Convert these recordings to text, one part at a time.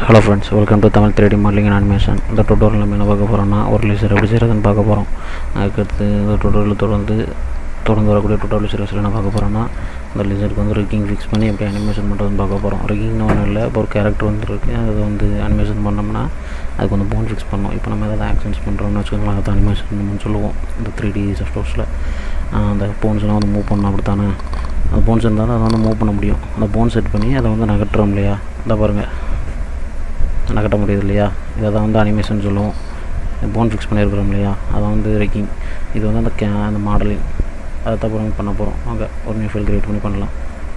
hello friends welcome to Tamil three D modeling and animation இந்த tutorial நம்ம என்ன பார்க்க போகிறோம்னா ஒரு லேசர் எப்படி செய்கிறதுன்னு பார்க்க போகிறோம் அதுக்கடுத்து இந்த டுட்டோரியல் தொடர்ந்து தொடர்ந்து வரக்கூடிய டுட்டோரியல் சீரிஸில் என்ன பார்க்க போகிறோம்னா இந்த லேசருக்கு வந்து ரிக்கிங் ஃபிக்ஸ் பண்ணி எப்படி அனிமேஷன் பண்ணுறதுன்னு பார்க்க போகிறோம் ரிக்கிங்னு ஒன்றும் இல்லை இப்போ ஒரு கேரக்டர் வந்து இருக்குது அது வந்து அனிமேஷன் பண்ணோம்னா அதுக்கு வந்து போன் ஃபிக்ஸ் பண்ணோம் இப்போ நம்ம ஏதாவது ஆக்ஷன்ஸ் பண்ணுறோம்னு வச்சுக்கோங்களேன் அதை அனிமேஷன் சொல்லுவோம் இந்த த்ரீ டி சாஃப்ட்வேர்ஸில் அந்த போன்ஸ்லாம் வந்து மூவ் பண்ணணும் அப்படி தானே அந்த போன்ஸ் இருந்தாலும் அதை வந்து மூவ் பண்ண முடியும் அந்த போன் செட் பண்ணி அதை வந்து நகட்டுறோம் இல்லையா இந்த பாருங்கள் நகட்ட முடியுது இல்லையா இதை தான் வந்து அனிமேஷன் சொல்லுவோம் போன் ஃபிக்ஸ் பண்ணியிருக்கிறோம் இல்லையா அதை வந்து ரெக்கிங் இது வந்து அந்த கே அந்த மாடலிங் அதை தான் அப்புறம் பண்ண போகிறோம் வாங்க ஒரு நியூ ஃபைல் க்ரியேட் பண்ணி பண்ணலாம்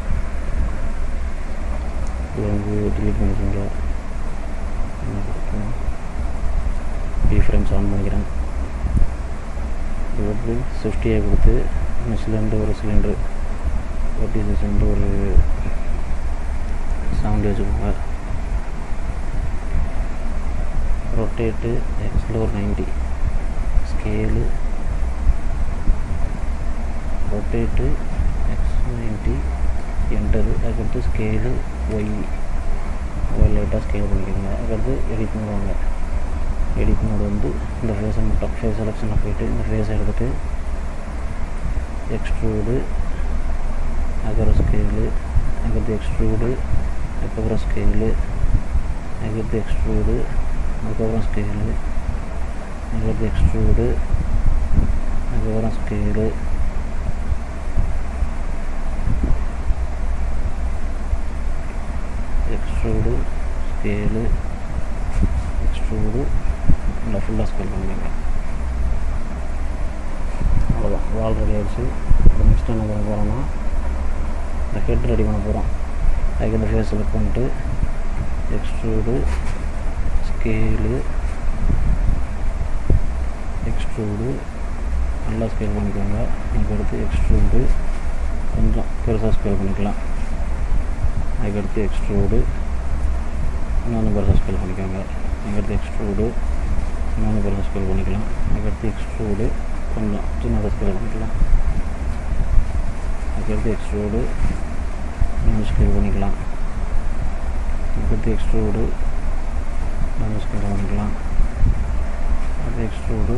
இது வந்து டிலீட் பண்ணிக்கோங்க பி ஃப்ரேம்ஸ் ஆன் பண்ணிக்கிறேன் இது வந்து சிஃப்டியை கொடுத்து இந்த சிலிண்டர் ஒரு சிலிண்டரு ஓட்டி சிலிண்டர் ஒரு சவுண்ட் வச்சுக்கோங்க ரொட்டேட்டு எக்ஸில் ஒரு ninety scale rotate X ninety enter அதுக்கடுத்து ஸ்கேலு ஒய் ஒய் லைட்டாக ஸ்கேல் பண்ணிக்கோங்க அதுக்கடுத்து எடிட் பண்ணுவாங்க எடிட் மோடு வந்து இந்த ஃபேஸை மட்டும் ஃபேஸ் செலெக்ஷனில் போயிட்டு இந்த ஃபேஸை எடுத்துகிட்டு எக்ஸ்ட்ரூடு அதுக்கப்புறம் ஸ்கேலு அதுக்கடுத்து எக்ஸ்ட்ரூடு அதுக்கப்புறம் ஸ்கேலு அதுக்கடுத்து எக்ஸ்ட்ரூடு அதுக்கப்புறம் ஸ்கேலு அதுக்கடுத்து எக்ஸ்ட்ரூடு அதுக்கப்புறம் ஸ்கேலு எக்ஸ்ட்ரூடு ஸ்கேலு எக்ஸ்ட்ரூடு நல்லா ஃபுல்லாக ஸ்கேல் பண்ணிக்கோங்க அவ்வளோதான் வால் ரெடி ஆகிடுச்சு இப்போ நெக்ஸ்ட் என்ன பண்ண போகிறோம்னா இந்த ஹெட் ரெடி பண்ண போகிறோம் அதுக்கு இந்த ஃபேஸ் செலக்ட் பண்ணிட்டு எக்ஸ்ட்ரூடு ஸ்கேலு எக்ஸ்ட்ரூடு நல்லா ஸ்கேல் பண்ணிக்கோங்க அதுக்கடுத்து எக்ஸ்ட்ரூடு கொஞ்சம் பெருசாக ஸ்கேல் பண்ணிக்கலாம் அதுக்கடுத்து எக்ஸ்ட்ரூடு இன்னொன்று பெருசாக ஸ்கேல் பண்ணிக்கோங்க அதுக்கடுத்து எக்ஸ்ட்ரூடு இன்னொன்று பெருசாக ஸ்கேல் பண்ணிக்கலாம் அதுக்கடுத்து எக்ஸ்ட்ரூடு கொஞ்சம் சின்னதாக ஸ்கேல் பண்ணிக்கலாம் அதுக்கடுத்து எக்ஸ்ட்ரூடு இன்னொன்று ஸ்கேல் பண்ணிக்கலாம் அதுக்கடுத்து எக்ஸ்ட்ரூடு நம்ம ஸ்கேல் பண்ணிக்கலாம் அது எக்ஸ்ட்ரூடு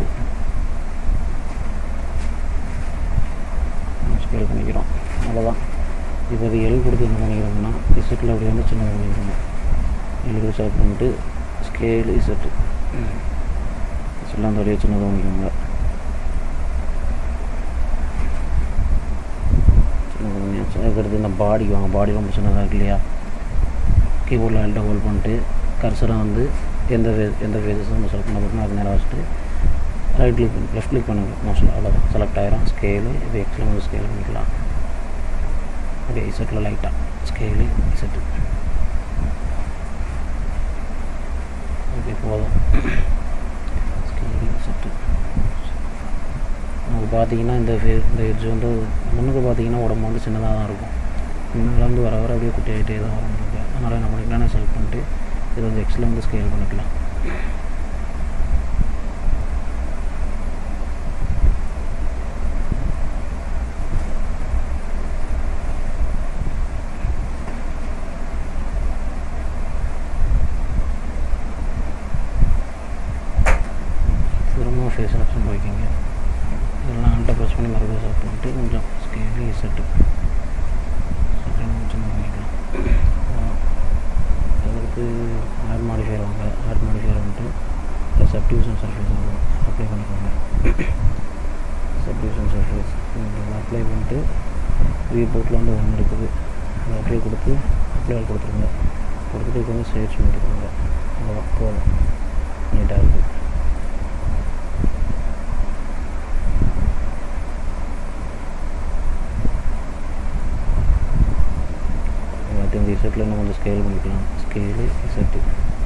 ஸ்கேல் பண்ணிக்கிறோம் அவ்வளோதான் இப்போ அது எல் கொடுத்து என்ன பண்ணிக்கிறோம்னா இசட்டில் அப்படி வந்து சின்னதாக பண்ணிக்கிறோம் எல் கொடுத்து செலக்ட் பண்ணிட்டு ஸ்கேல் இசட்டு இசட்டில் அந்த அப்படியே சின்னதாக பண்ணிக்கோங்க சின்னதாக பண்ணியாச்சு அதுக்கடுத்து இந்த பாடிக்கு வாங்க பாடி ரொம்ப சின்னதாக இருக்கு இல்லையா கீபோர்டில் எல்ட்டை ஹோல்ட் பண்ணிட்டு கர்சரை வந்து எந்த ஃபே எந்த ஃபேஸஸ் நம்ம செலக்ட் பண்ண போகிறோமோ அது நேரம் வச்சுட்டு ரைட் கிளிக் லெஃப்ட் கிளிக் பண்ணுங்க மோஸ்ட்லி அவ்வளோதான் செலக்ட் ஆயிரும் ஸ்கேலு இது எக்ஸில் வந்து ஸ்கேல் பண்ணிக்கலாம் அப்படியே இசட்டில் லைட்டாக ஸ்கேலு இசட்டு ஓகே போதும் ஸ்கேலு இசட்டு நமக்கு பார்த்தீங்கன்னா இந்த ஃபே இந்த எட்ஜ் வந்து முன்னுக்கு பார்த்தீங்கன்னா உடம்பு வந்து சின்னதாக தான் இருக்கும் முன்னால் வந்து வர வர அப்படியே குட்டி ஆகிட்டே தான் வரும் உங்களுக்கு அதனால் என்ன பண்ணிக்கலாம் செலக்ட் பண்ணிட்டு இது வந்து எக்ஸில் வந்து ஸ்கேல் பண்ணிக்கலாம் திரும்ப ஃபேஸ் செலக்ஷன் போய்க்கிங்க இதெல்லாம் ஆல்ட்டை ப்ரெஸ் பண்ணி மறுபடியும் செலக்ட் பண்ணிட்டு கொஞ்சம் ஸ்கேலு செட்டு சின்ன பண்ணிக்கலாம் அதுக்கு ஆட் மாடிஃபையர் வாங்க ஆட் மாடிஃபையர் வந்துட்டு சப்டிவிஷன் சர்ஃபேஸ் வரும் அப்ளை பண்ணிக்கோங்க சப்டிவிஷன் சர்ஃபேஸ் அப்ளை பண்ணிட்டு வியூ போர்ட்டில் வந்து ஒன்று இருக்குது அதை அப்ளை கொடுத்து அப்ளை கொடுத்துருங்க கொடுத்துட்டு இது வந்து சேர்ச் பண்ணிக்கோங்க அவ்வளோதான் போதும் நீட்டாக இருக்குது எல்லாத்தையும் இந்த இசட்டில் நம்ம வந்து ஸ்கேல் பண்ணிக்கலாம் ஸ்கேலு இசட்டு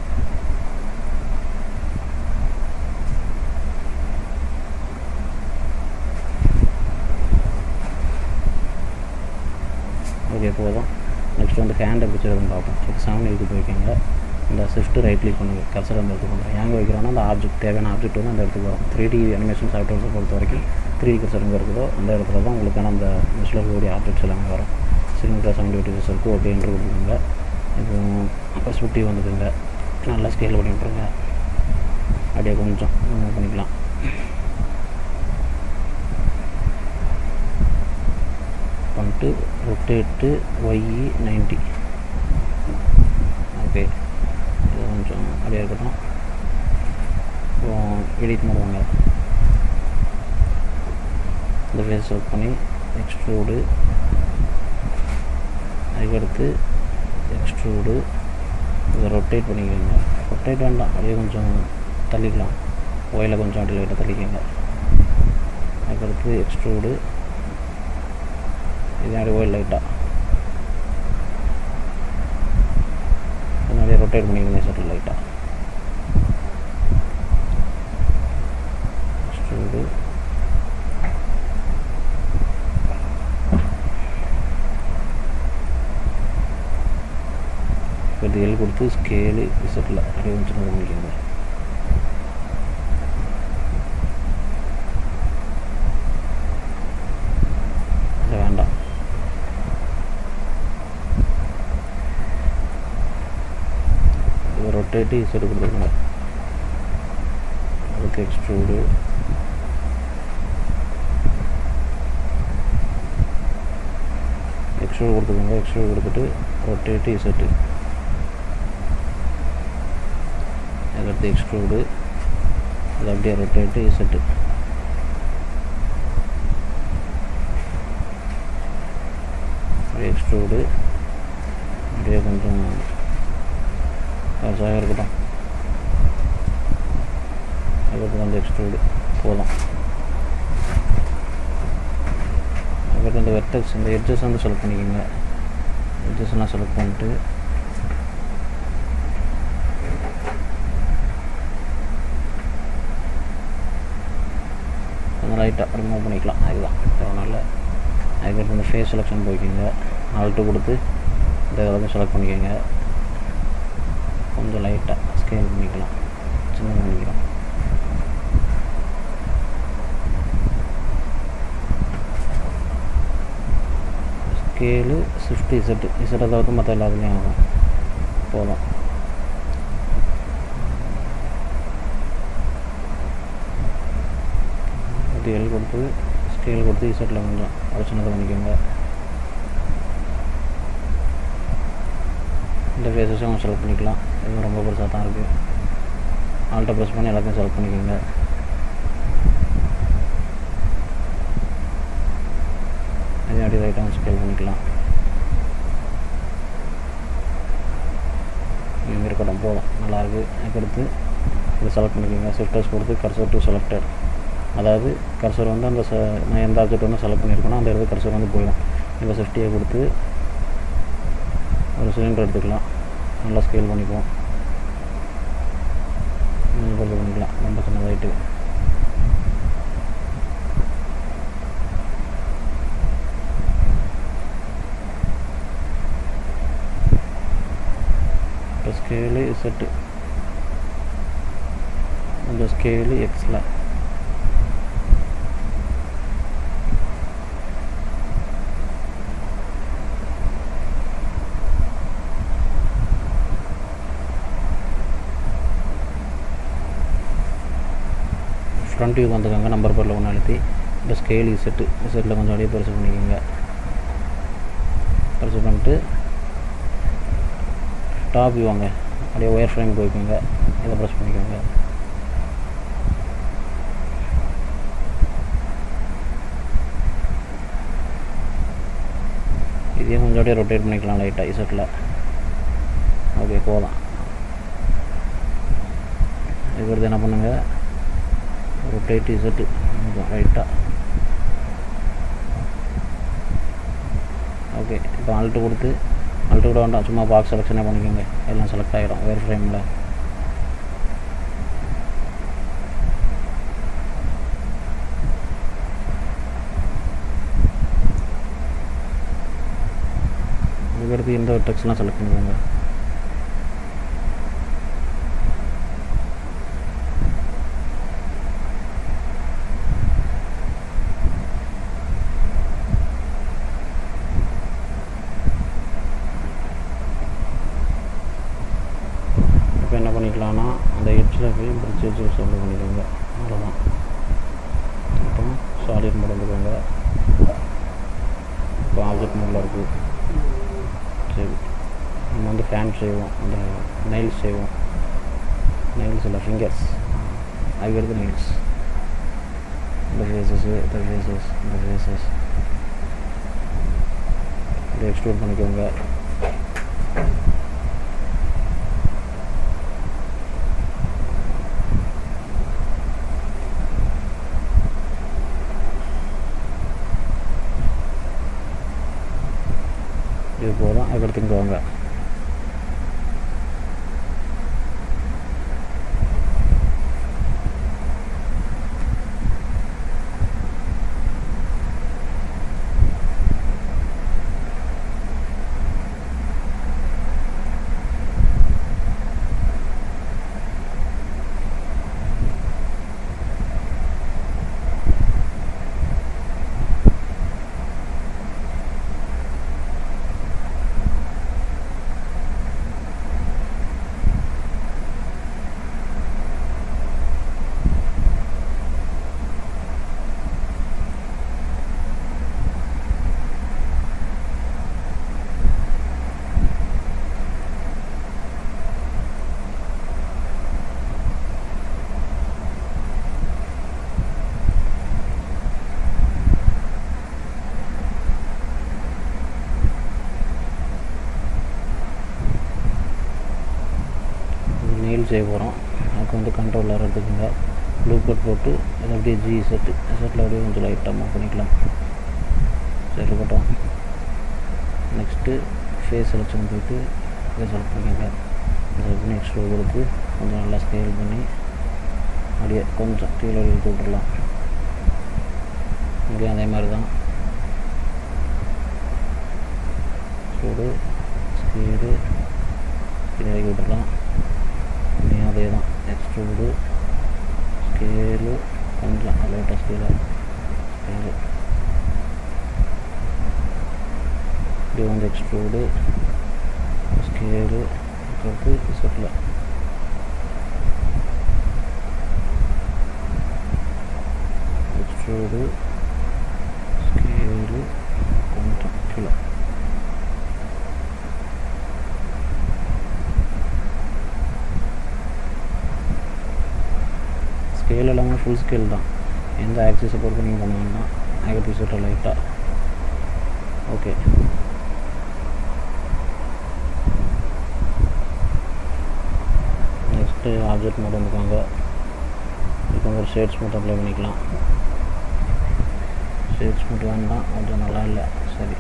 ஓகே போதும் நெக்ஸ்ட் வந்து ஹேண்ட் எப்படி எதுவும் பார்ப்போம் இது செவன் எழுதி போய்க்கோங்க இந்த ஷிஃப்ட்டு ரைட் கிளிக் பண்ணுங்க கர்சர் அந்த இடத்துக்கு வந்துடும் ஏங்க வைக்கிறோன்னா அந்த ஆப்ஜெக்ட் தேவையான ஆப்ஜெக்ட் வந்து அந்த இடத்துக்கு வரும் த்ரீ டி அனிமேஷன் சாஃப்ட்வேர்ஸை பொறுத்த வரைக்கும் த்ரீ டி கர்சர் எங்கே இருக்கதோ அந்த இடத்துல தான் உங்களுக்கான அந்த மிஷில் இருக்கக்கூடிய ஆப்ஜெக்ட்ஸ் எல்லாமே வரும் சிக்னல் செவன்டி எயிட் இருக்குது ஓகே என்று கொடுத்துக்கோங்க இப்போ பர்ஸ்பெக்டிவ் வந்துக்குங்க நல்லா ஸ்கேல் பண்ணி விட்ருங்க அப்படியே கொஞ்சம் மூவ் பண்ணிக்கலாம் பண்ணிட்டு ரொட்டேட்டு ஒய்இ நைன்ட்டி ஓகே இது கொஞ்சம் அப்படியே இருக்கட்டும் அப்புறம் எடிட் பண்ணுவாங்க இந்த ஃபேஸ் செலக்ட் பண்ணி எக்ஸ்ட்ரூடு அதுக்கடுத்து எக்ஸ்ட்ரூடு இதை ரொட்டேட் பண்ணிக்கோங்க ரொட்டேட் வேண்டாம் அப்படியே கொஞ்சம் தள்ளிக்கலாம் ஒயில் கொஞ்சம் அப்படி லைட்டாக தள்ளிக்கோங்க அதுக்கடுத்து எக்ஸ்ட்ரூடு இது அப்படியே ஒயில் லைட்டாக நிறைய ரொட்டேட் பண்ணிக்கோங்க சட்டில் லைட்டாக எக்ஸ்ட்ரூடு இப்போ எல் கொடுத்து ஸ்கேலு இசட்டில் அப்படியே கொஞ்சம் நோட் பண்ணிக்கோங்க இல்லை வேண்டாம் இது ரொட்டேட்டு இசட்டு கொடுத்துருக்கணும் அதுக்கு எக்ஸ்ட்ரூடு எக்ஸ்ட்ரூட் கொடுத்துக்கோங்க எக்ஸ்ட்ரூட் கொடுத்துட்டு ரொட்டேட்டு இசட்டு அதுக்கடுத்து எக்ஸ்ட்ரூடு அது அப்படியே ரொட்டேட்டு இசட்டு அப்படியே எக்ஸ்ட்ரூடு அப்படியே கொஞ்சம் கரெக்டாக இருக்கட்டும் அதுக்கடுத்து வந்து எக்ஸ்ட்ரூடு போதும் அதுக்கடுத்து இந்த வெர்டெக்ஸ் இந்த எட்ஜஸ் வந்து செலக்ட் பண்ணிக்கோங்க எட்ஜஸ்லாம் செலக்ட் பண்ணிட்டு கொஞ்சம் லைட்டாக ரிமூவ் பண்ணிக்கலாம் அதுதான் அதனால் அதுக்கடுத்து இந்த ஃபேஸ் செலெக்ஷன் போய்க்கிங்க ஆல்ட்டு கொடுத்து இந்த எல்லாத்தையும் செலக்ட் பண்ணிக்கோங்க கொஞ்சம் லைட்டாக ஸ்கேல் பண்ணிக்கலாம் சின்ன பண்ணிக்கலாம் ஸ்கேலு ஸ்விஃப்ட் இசட்டு இசட்டை தவிர்த்து மற்ற எல்லாத்துலேயும் ஆகும் போதும் இது எல் கொடுத்து ஸ்கேல் கொடுத்து இசட்டில் கொஞ்சம் ஒரு சின்னதை பண்ணிக்கோங்க இந்த ஃபேஸஸும் செலக்ட் பண்ணிக்கலாம் இதுவும் ரொம்ப பெருசாக தான் இருக்குது ஆல்ட்டை ப்ரெஸ் பண்ணி எல்லாத்தையும் செலக்ட் பண்ணிக்கோங்க அதே அப்படி ரைட்டாக ஸ்கேல் பண்ணிக்கலாம் இங்கே இருக்கட்டும் போதும் நல்லாயிருக்கு அதுக்கடுத்து இதை செலக்ட் பண்ணிக்கோங்க ஷிஃப்டர்ஸ் கொடுத்து கர்சர் டு செலக்டட் அதாவது கர்சர் வந்து அந்த ச நான் எந்த ஆப்ஜெக்ட் வந்து செலக்ட் பண்ணியிருக்கேனோ அந்த இடத்துக்கு கர்சர் வந்து போயிடும் இப்போ சிஃப்டியை கொடுத்து ஒரு சிலிண்டர் எடுத்துக்கலாம் நல்லா ஸ்கேல் பண்ணிக்குவோம் கொஞ்சம் பெருசு பண்ணிக்கலாம் ரொம்ப சின்னதாயிட்டு இப்போ ஸ்கேலு செட்டு இந்த ஸ்கேலு எக்ஸில் ஃப்ரண்ட் வியூ வந்துக்கோங்க நம்பர் பேரில் ஒன்று அழுத்தி இப்போ ஸ்கேல் செட்டு செட்டில் கொஞ்சம் அப்படியே பெருசு பண்ணிக்கோங்க பெருசு பண்ணிட்டு டாப் வியூ வாங்க அப்படியே ஒயர் ஃப்ரேம் போய்க்கோங்க இதை ப்ரெஸ் பண்ணிக்கோங்க இதையும் கொஞ்சம் அப்படியே ரொட்டேட் பண்ணிக்கலாம் லைட்டாக இசட்டில் ஓகே போகலாம் இதுக்கு என்ன பண்ணுங்கள் ரொட்டேட் இசட்டு கொஞ்சம் ரைட்டாக ஓகே இப்போ அல்ட்டு கொடுத்து அல்ட்டு கூட வேண்டாம் சும்மா பாக்ஸ் செலெக்ஷனே பண்ணிக்கோங்க எல்லாம் செலக்ட் ஆகிடும் வேறு ஃப்ரேமில் இதுக்கடுத்து இந்த டெக்ஸ்ட்லாம் செலக்ட் பண்ணிக்கோங்க இப்போ என்ன பண்ணிக்கலாம்னா அந்த எட்ஜில் போய் பிரிட்ஜ் வச்சு செலக்ட் பண்ணிக்கோங்க அவ்வளோதான் அப்புறம் சாலிட் மோட் வந்துக்கோங்க இப்போ ஆப்ஜெக்ட் மோடில் இருக்குது சரி நம்ம வந்து ஃபேன் செய்வோம் அந்த நெயில்ஸ் செய்வோம் நெயில்ஸ் இல்லை ஃபிங்கர்ஸ் அதுக்கடுத்து நெயில்ஸ் இந்த ஃபேஸஸ்ஸு இந்த ஃபேஸஸ் இந்த ஃபேஸஸ் இதை எக்ஸ்ட்ரூட் பண்ணிக்கோங்க இது போதும் அதுக்கடுத்து இங்கே வாங்க நெயில் செய்ய போகிறோம் அதுக்கு வந்து கண்ட்ரோல் எடுத்துக்கோங்க ப்ளூ கட் போட்டு அது அப்படியே ஜி செட்டு செட்டில் அப்படியே கொஞ்சம் லைட்டாக மூவ் பண்ணிக்கலாம் சரி இருக்கட்டும் நெக்ஸ்ட்டு ஃபேஸ் செலெக்ஷன் போயிட்டு இதை செலக்ட் பண்ணிக்கோங்க செலக்ட் நெக்ஸ்ட் கொடுத்து கொஞ்சம் நல்லா ஸ்கேல் பண்ணி அப்படியே கொஞ்சம் கீழே இழுத்து விட்டுறலாம் இங்கேயும் அதே மாதிரி தான் சூடு ஸ்கேலு கீழே இறக்கி விட்டுறலாம் இங்கேயும் அதே தான் எக்ஸ்ட்ரூடு ஸ்கேலு கொஞ்சம் லைட்டாக ஸ்கேலாக ஸ்கேலு இது வந்து எக்ஸ்ட்ரூடு ஸ்கேலு அடுத்து செட்டில் எக்ஸ்ட்ரூடு ஸ்கேலு கொஞ்சம் கீழே ஸ்கேல் எல்லாமே ஃபுல் ஸ்கேல் தான் எந்த ஆக்சிஸை பொறுத்து நீங்கள் பண்ணுங்கன்னா நெகட்டிவ் செட்டில் லைட்டாக ஓகே நெக்ஸ்ட்டு ஆப்ஜெக்ட் மோட் வந்துக்கோங்க இப்போ வந்து ஒரு ஷேட்ஸ் மட்டும் அப்ளை பண்ணிக்கலாம் ஷேட்ஸ் மட்டும் வேண்டாம் கொஞ்சம் நல்லா இல்லை சரி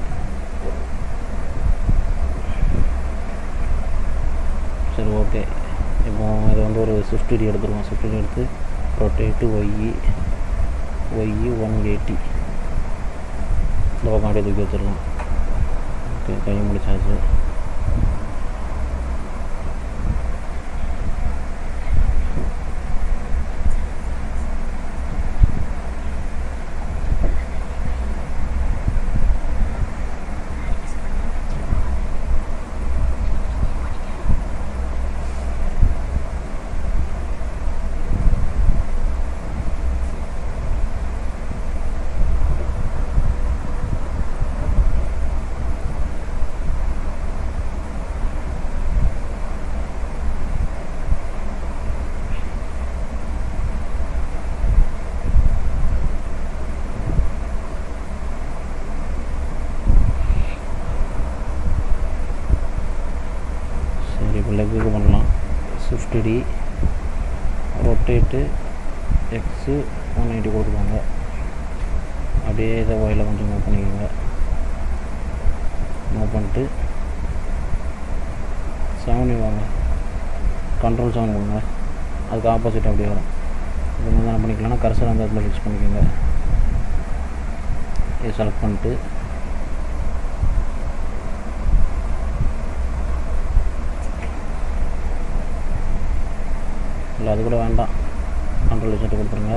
சரி ஓகே இப்போ இது வந்து ஒரு ஸ்விஃப்ட் டி எடுத்துருவோம் ஸ்விஃப்ட் டி எடுத்து rotate Y Y one eighty இந்த பக்கம் அப்படியே தூக்கி வச்சிடலாம் ஓகே கை முடிச்சாச்சு சரி இப்போ லெக்குக்கு பண்ணலாம் shift D rotate X one eighty கொடுத்துக்கோங்க அப்படியே இதை ஒயில் கொஞ்சம் மூவ் பண்ணிக்கோங்க மூவ் பண்ணிட்டு செவன் வாங்க கண்ட்ரோல் செவன் கொடுங்க அதுக்கு ஆப்போசிட் அப்படியே வரும் இது வந்து என்ன பண்ணிக்கலாம்னா கர்சர் அந்த இடத்துல ஃபிக்ஸ் பண்ணிக்கோங்க இதை செலக்ட் பண்ணிட்டு இல்லை அது கூட வேண்டாம் கண்ட்ரோல் வச்சுட்டு கொடுத்துருங்க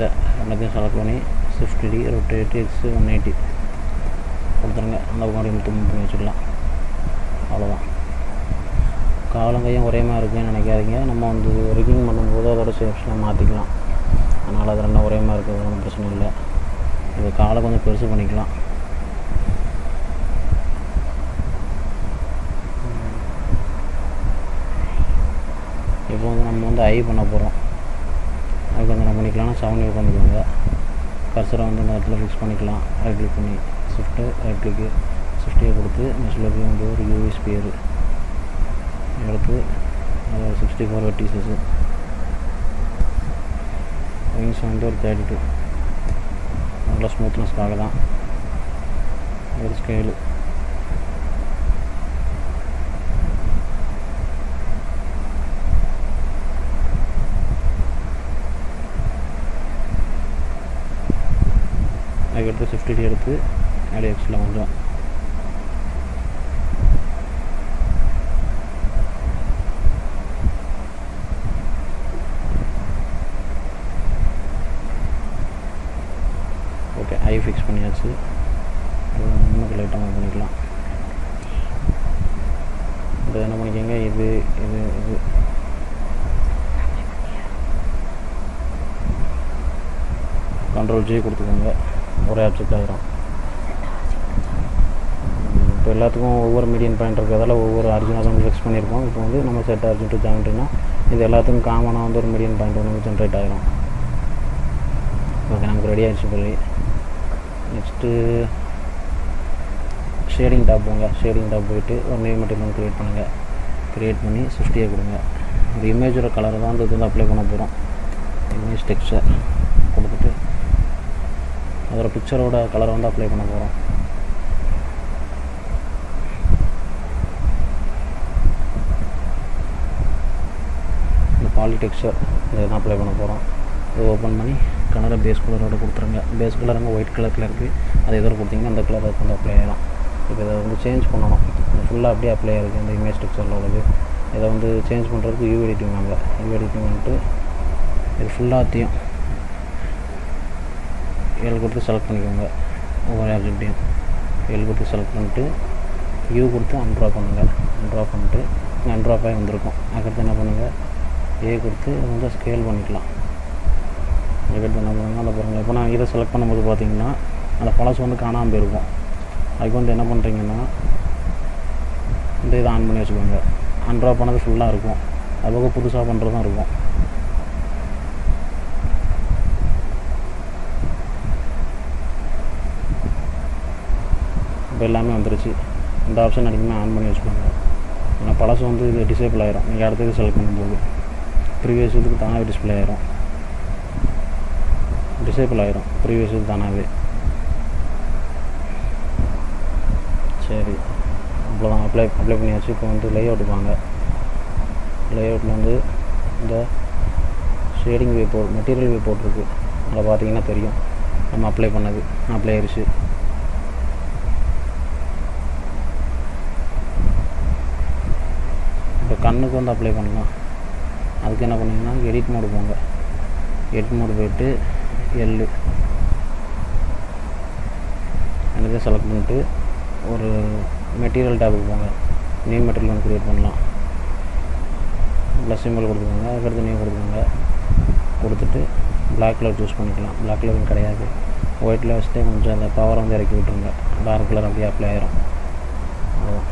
இதை எல்லாத்தையும் செலக்ட் பண்ணி shift D rotate X one eighty கொடுத்துருங்க அந்த பக்கம் அப்படியே முத்து பண்ணி வச்சுக்கலாம் அவ்வளோதான் காலம் கையும் ஒரே மாதிரி இருக்குன்னு நினைக்காதீங்க நம்ம வந்து ரிக்கிங் பண்ணும்போது அதோட ஷேப்ஸ்லாம் மாற்றிக்கலாம் அதனால் அது ரெண்டும் ஒரே மாதிரி இருக்கிறது ஒன்றும் பிரச்சனை இல்லை இது காலை கொஞ்சம் பெருசு பண்ணிக்கலாம் இப்போ வந்து நம்ம வந்து ஐ பண்ண போகிறோம் அதுக்கு வந்து என்ன பண்ணிக்கலாம்னா செவன் உட்காந்துக்கோங்க கர்சரை வந்து இந்த இடத்துல ஃபிக்ஸ் பண்ணிக்கலாம் ரைட் கிளிக் பண்ணி ஷிஃப்ட்டு ரைட் கிளிக்கு ஷிஃப்டியை கொடுத்து நெக்ஸ்ட்டில் போய் வந்து ஒரு யூவி ஸ்பியர் எடுத்து அது சிக்ஸ்டி ஃபோர் வெட்டிசஸ் விங்ஸ் வந்து ஒரு தேர்ட்டி டூ நல்லா ஸ்மூத்னஸ்க்காக தான் ஒரு ஸ்கேலு அதுக்கடுத்து ஃபிஃப்டி டி எடுத்து அப்படியே எக்ஸில் கொஞ்சம் ஓகே ஐ ஃபிக்ஸ் பண்ணியாச்சு அது இன்னும் லைட்டாக மூவ் பண்ணிக்கலாம் இது என்ன பண்ணிக்கோங்க இது இது இது கண்ட்ரோல் ஜி கொடுத்துக்கோங்க ஒரே ஆப்ஜெக்ட் ஆகிரும் இப்போ எல்லாத்துக்கும் ஒவ்வொரு மீடியன் பாயிண்ட் இருக்கிறதால ஒவ்வொரு அர்ஜுனாக வந்து ஃபிக்ஸ் பண்ணியிருக்கோம் இப்போ வந்து நம்ம செட் அர்ஜுன் டு ஜாயிண்ட்னா இது எல்லாத்துக்கும் காமனாக வந்து ஒரு மீடியன் பாயிண்ட் ஒன்று ஜென்ரேட் ஆகிரும் ஓகே நமக்கு ரெடி ஆகிடுச்சு சொல்லி நெக்ஸ்ட்டு ஷேடிங் டாப் போங்க ஷேடிங் டாப் போயிட்டு ஒரு நேம் மெட்டீரியல் வந்து க்ரியேட் பண்ணுங்கள் க்ரியேட் பண்ணி சிஃப்டியை கொடுங்க ஒரு இமேஜோட கலரை தான் வந்து இது வந்து அப்ளை பண்ண போகிறோம் இமேஜ் டெக்ஸ்சர் கொடுத்துட்டு அதோட பிக்சரோட கலரை வந்து அப்ளை பண்ண போகிறோம் இந்த பாலி டெக்ஸ்சர் இதை தான் அப்ளை பண்ண போகிறோம் இதை ஓப்பன் பண்ணி கலரை பேஸ் கலரோட கொடுத்துருங்க பேஸ் கலர் அங்கே ஒயிட் கலரில் இருக்குது அதை எதிர கொடுத்தீங்கன்னா அந்த கலர் வந்து அப்ளை ஆகிடும் இப்போ இதை வந்து சேஞ்ச் பண்ணணும் ஃபுல்லாக அப்படியே அப்ளை ஆகிருக்கு இந்த இமேஜ் டெக்ஸ்சரில் உள்ளது இதை வந்து சேஞ்ச் பண்ணுறதுக்கு யூ எடிட்டிங் வாங்க யூ எடிட்டிங் பண்ணிட்டு இது ஃபுல்லாத்தையும் ஏழு கொடுத்து செலக்ட் பண்ணிக்கோங்க ஒவ்வொரு ஆப்ஜெக்டையும் ஏழு கொடுத்து செலக்ட் பண்ணிட்டு யூ கொடுத்து அன்ட்ரா பண்ணுங்கள் அன்ட்ரா பண்ணிட்டு அன்ட்ராப் ஆகி வந்திருக்கும் அதுக்கடுத்து என்ன பண்ணுங்கள் ஏ கொடுத்து இதை வந்து ஸ்கேல் பண்ணிக்கலாம் அதுக்கடுத்து என்ன பண்ணுங்க அந்த பாருங்கள் இப்போ நான் இதை செலக்ட் பண்ணும்போது பார்த்தீங்கன்னா அந்த பழசு வந்து காணாமல் போயிருக்கும் அதுக்கு வந்து என்ன பண்ணுறீங்கன்னா இந்த இதை ஆன் பண்ணி வச்சுக்கோங்க அன்ட்ரா பண்ணது ஃபுல்லாக இருக்கும் அது போக புதுசாக பண்ணுறதும் இருக்கும் இப்போ எல்லாமே வந்துருச்சு இந்த ஆப்ஷன் அடிக்கணுமே ஆன் பண்ணி வச்சுக்கோங்க ஏன்னா பழசு வந்து இது டிசேபிள் ஆயிரும் நீங்கள் அடுத்தது செலக்ட் பண்ணும்போது ப்ரீவியஸ் இதுக்கு தானாகவே டிஸ்பிளே ஆயிரும் டிசேபிள் ஆயிரும் ப்ரீவியஸ் இது தானாகவே சரி அவ்வளோதான் அப்ளை அப்ளை பண்ணியாச்சு இப்போ வந்து லே அவுட்டுக்கு வாங்க லே அவுட்டில் வந்து இந்த ஷேடிங் வே போட் மெட்டீரியல் வே போட்டிருக்கு அதில் பார்த்தீங்கன்னா தெரியும் நம்ம அப்ளை பண்ணது அப்ளை ஆயிடுச்சு இப்போ கண்ணுக்கு வந்து அப்ளை பண்ணலாம் அதுக்கு என்ன பண்ணிங்கன்னா எடிட் மோடு போங்க எடிட் மோடு போயிட்டு எல்லு எனக்கு செலக்ட் பண்ணிட்டு ஒரு மெட்டீரியல் டேபுக்கு போங்க நியூ மெட்டீரியல் ஒன்று க்ரியேட் பண்ணலாம் ப்ளஸ் சிம்பிள் கொடுத்துக்கோங்க அதுக்கடுத்து நியூ கொடுத்துக்கோங்க கொடுத்துட்டு பிளாக் கலர் சூஸ் பண்ணிக்கலாம் பிளாக் கலர் கிடையாது ஒயிட்டில் வச்சுட்டு கொஞ்சம் அந்த பவரை வந்து இறக்கி விட்டுருங்க டார்க் கலர் அப்படியே அப்ளை ஆயிரும் அவ்வளோதான்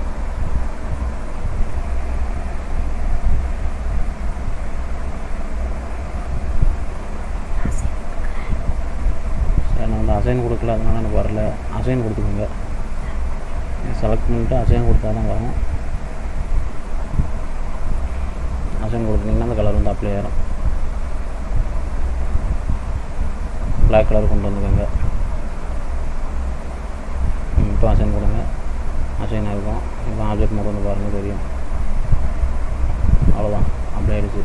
சார் நான் வந்து அசைன் கொடுக்கல அதனால எனக்கு வரல அசைன் கொடுத்துக்கோங்க செலக்ட் பண்ணிவிட்டு அசைன் கொடுத்தா தான் வரும் அசைன் கொடுத்தீங்கன்னா அந்த கலர் வந்து அப்ளை ஆயிரும் பிளாக் கலர் கொண்டு வந்துக்கோங்க ம், இப்போ அசைன் கொடுங்க அசைன் ஆகிருக்கும் இப்போ ஆப்ஜெக்ட் மோட் வந்து பாருங்கள் தெரியும் அவ்வளோதான் அப்ளை ஆயிடுச்சு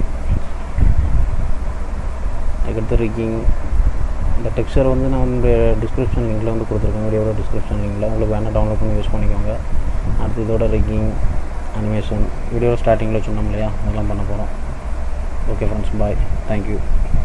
அதுக்கடுத்து ரிக்கிங் இந்த டெக்ஸ்சர் வந்து நான் வந்து டிஸ்கிரிப்ஷன் லிங்கில் வந்து கொடுத்துருக்கேன் வீடியோட டிஸ்கிரிப்ஷன் லிங்கில் உங்களுக்கு வேணால் டவுன்லோட் பண்ணி யூஸ் பண்ணிக்கோங்க அடுத்து இதோட ரிக்கிங் அனிமேஷன் வீடியோ ஸ்டார்டிங்கில் சொன்னோம் இல்லையா அதெல்லாம் பண்ண போகிறோம் ஓகே ஃப்ரெண்ட்ஸ் பாய் தேங்க்யூ